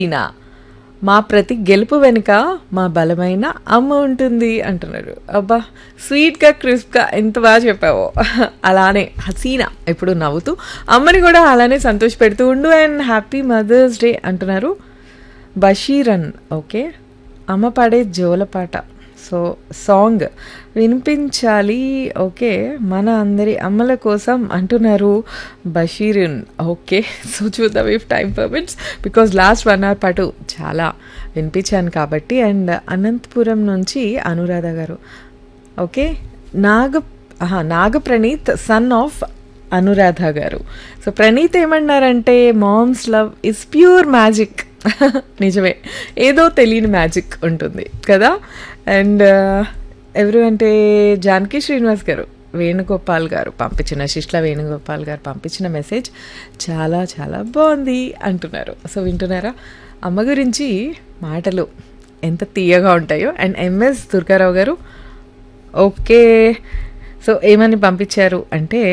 ఈయన మా ప్రతి గెలుపు వెనుక మా బలమైన అమ్మ ఉంటుంది అంటున్నారు అబ్బా స్వీట్గా క్రిస్ప్గా ఎంత బాగా చెప్పావో అలానే హసీనా ఎప్పుడు నవ్వుతూ అమ్మని కూడా అలానే సంతోష పెడుతూ ఉండు అండ్ హ్యాపీ మదర్స్ డే అంటున్నారు బషీరన్ ఓకే అమ్మ పాడే జోలపాట సో సాంగ్ వినిపించాలి ఓకే మన అందరి అమ్మల కోసం అంటున్నారు బషీరున్ ఓకే సో చూద్దాం if time permits because last one hour పాటు చాలా వినిపించాను కాబట్టి అండ్ అనంతపురం నుంచి అనురాధ గారు ఓకే నాగ ఆహా, Naga Praneeth son of Anuradha garu so Praneeth ఏమన్నారంటే moms love is pure magic నిజమే ఏదో తెలియని మ్యాజిక్ ఉంటుంది కదా అండ్ ఎవరు అంటే జానకి శ్రీనివాస్ గారు వేణుగోపాల్ గారు పంపించిన శిష్ల వేణుగోపాల్ గారు పంపించిన మెసేజ్ చాలా చాలా బాగుంది అంటున్నారు సో వింటున్నారా అమ్మ గురించి మాటలు ఎంత తీయగా ఉంటాయో అండ్ ఎంఎస్ దుర్గారావు గారు ఓకే సో ఏమని పంపించారు అంటే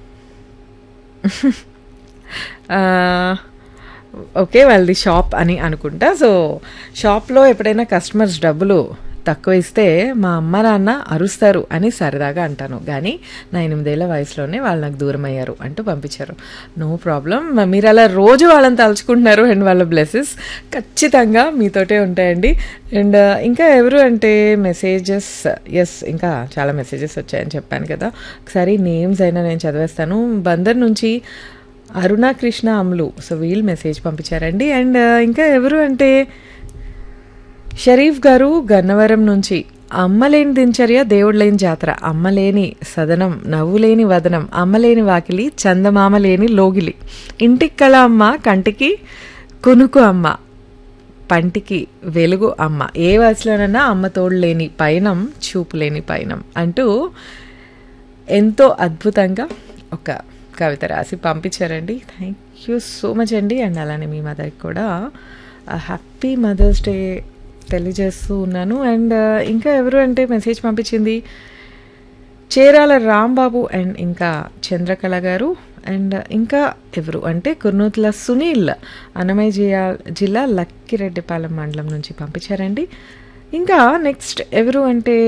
ఆ, ఓకే వాళ్ళది షాప్ అని అనుకుంటా సో షాప్లో ఎప్పుడైనా కస్టమర్స్ డబ్బులు తక్కువ ఇస్తే మా అమ్మ నాన్న అరుస్తారు అని సరదాగా అంటాను కానీ నా ఎనిమిదేళ్ల వయసులోనే వాళ్ళు నాకు దూరం అయ్యారు అంటూ పంపించారు నో ప్రాబ్లం మీరు అలా రోజు వాళ్ళని తలుచుకుంటున్నారు అండ్ వాళ్ళ బ్లెస్సెస్ ఖచ్చితంగా మీతోటే ఉంటాయండి అండ్ ఇంకా ఎవరు అంటే మెసేజెస్ ఎస్ ఇంకా చాలా మెసేజెస్ వచ్చాయని చెప్పాను కదా ఒకసారి నేమ్స్ అయినా నేను చదివేస్తాను బందర్ నుంచి అరుణ కృష్ణ అమ్లు సో వీళ్ళు మెసేజ్ పంపించారండి అండ్ ఇంకా ఎవరు అంటే షరీఫ్ గారు గన్నవరం నుంచి అమ్మలేని దినచర్య దేవుడులేని జాతర అమ్మలేని సదనం నవ్వులేని వదనం అమ్మలేని వాకిలి చందమామ లేని లోగిలి ఇంటికి కళ అమ్మ కంటికి కునుకు అమ్మ పంటికి వెలుగు అమ్మ ఏ వయసులోనన్నా అమ్మ తోడు లేని పయనం చూపు లేని పయనం అంటూ ఎంతో అద్భుతంగా ఒక కవిత రాసి పంపించారండి థ్యాంక్ యూ సో మచ్ అండి అండ్ అలానే మీ మదర్కి కూడా హ్యాపీ మదర్స్ డే తెలియజేస్తూ ఉన్నాను అండ్ ఇంకా ఎవరు అంటే మెసేజ్ పంపించింది చేరాల రాంబాబు అండ్ ఇంకా చంద్రకళ గారు అండ్ ఇంకా ఎవరు అంటే కుర్నూతుల సునీల్ అన్నమయ్య జిల్లా జిల్లా లక్కిరెడ్డిపాలెం మండలం నుంచి పంపించారండి ఇంకా నెక్స్ట్ ఎవరు అంటే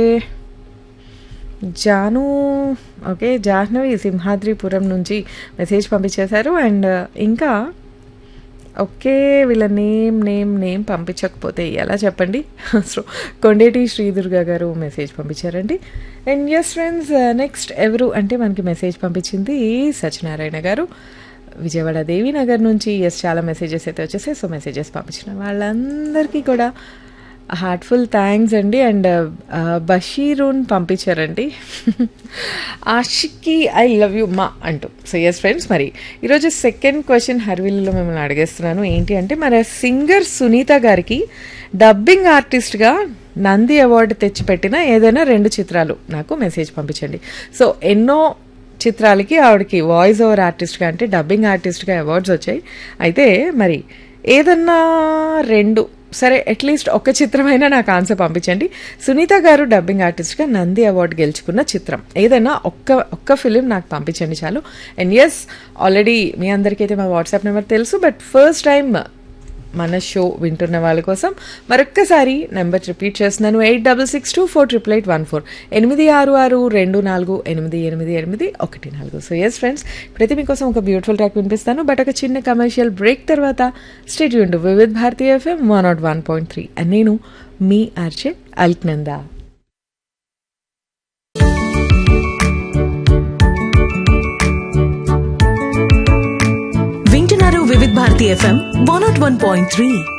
జాను ఓకే జాహ్నవి సింహాద్రిపురం నుంచి మెసేజ్ పంపించేశారు అండ్ ఇంకా ఓకే వీళ్ళ నేమ్ నేమ్ నేమ్ పంపించకపోతే ఎలా చెప్పండి సో కొండేటి శ్రీదుర్గ గారు మెసేజ్ పంపించారండి అండ్ ఎస్ ఫ్రెండ్స్ నెక్స్ట్ ఎవరు అంటే మనకి మెసేజ్ పంపించింది సత్యనారాయణ గారు విజయవాడ దేవీనగర్ నుంచి ఎస్ చాలా మెసేజెస్ అయితే వచ్చేసాయి సో మెసేజెస్ పంపించిన వాళ్ళందరికీ కూడా హార్ట్ఫుల్ థ్యాంక్స్ అండి అండ్ బషీరూన్ పంపించారండి ఆషికి ఐ లవ్ యూ మా అంటూ సో ఎస్ ఫ్రెండ్స్ మరి ఈరోజు సెకండ్ క్వశ్చన్ హర్విల్లో మిమ్మల్ని అడిగేస్తున్నాను ఏంటి అంటే మన సింగర్ సునీత గారికి డబ్బింగ్ ఆర్టిస్ట్గా నంది అవార్డు తెచ్చిపెట్టిన ఏదైనా రెండు చిత్రాలు నాకు మెసేజ్ పంపించండి సో ఎన్నో చిత్రాలకి ఆవిడకి వాయిస్ ఓవర్ ఆర్టిస్ట్గా అంటే డబ్బింగ్ ఆర్టిస్ట్గా అవార్డ్స్ వచ్చాయి అయితే మరి ఏదన్నా రెండు సరే అట్లీస్ట్ ఒక చిత్రమైనా నాకు ఆన్సర్ పంపించండి సునీత గారు డబ్బింగ్ ఆర్టిస్ట్గా నంది అవార్డు గెలుచుకున్న చిత్రం ఏదైనా ఒక్క ఒక్క ఫిలిం నాకు పంపించండి చాలు అండ్ ఎస్ ఆల్రెడీ మీ అందరికీ అయితే మా వాట్సాప్ నెంబర్ తెలుసు బట్ ఫస్ట్ టైం మన షో వింటున్న వాళ్ళ కోసం మరొక్కసారి నెంబర్ రిపీట్ చేస్తున్నాను eight double six two four triple eight one four ఎనిమిది ఆరు ఆరు రెండు నాలుగు ఎనిమిది ఎనిమిది ఎనిమిది ఒకటి నాలుగు సో ఎస్ ఫ్రెండ్స్ ప్రతి మీకోసం ఒక బ్యూటిఫుల్ ట్రాక్ వినిపిస్తాను బట్ ఒక చిన్న కమర్షియల్ బ్రేక్ తర్వాత స్టేట్ యూన్ Vividh Bharatiya FM one nought one point three and నేను మీ ఆర్చే అల్క్నందా వింటున్నారు Vividh Bharati FM one nought one point three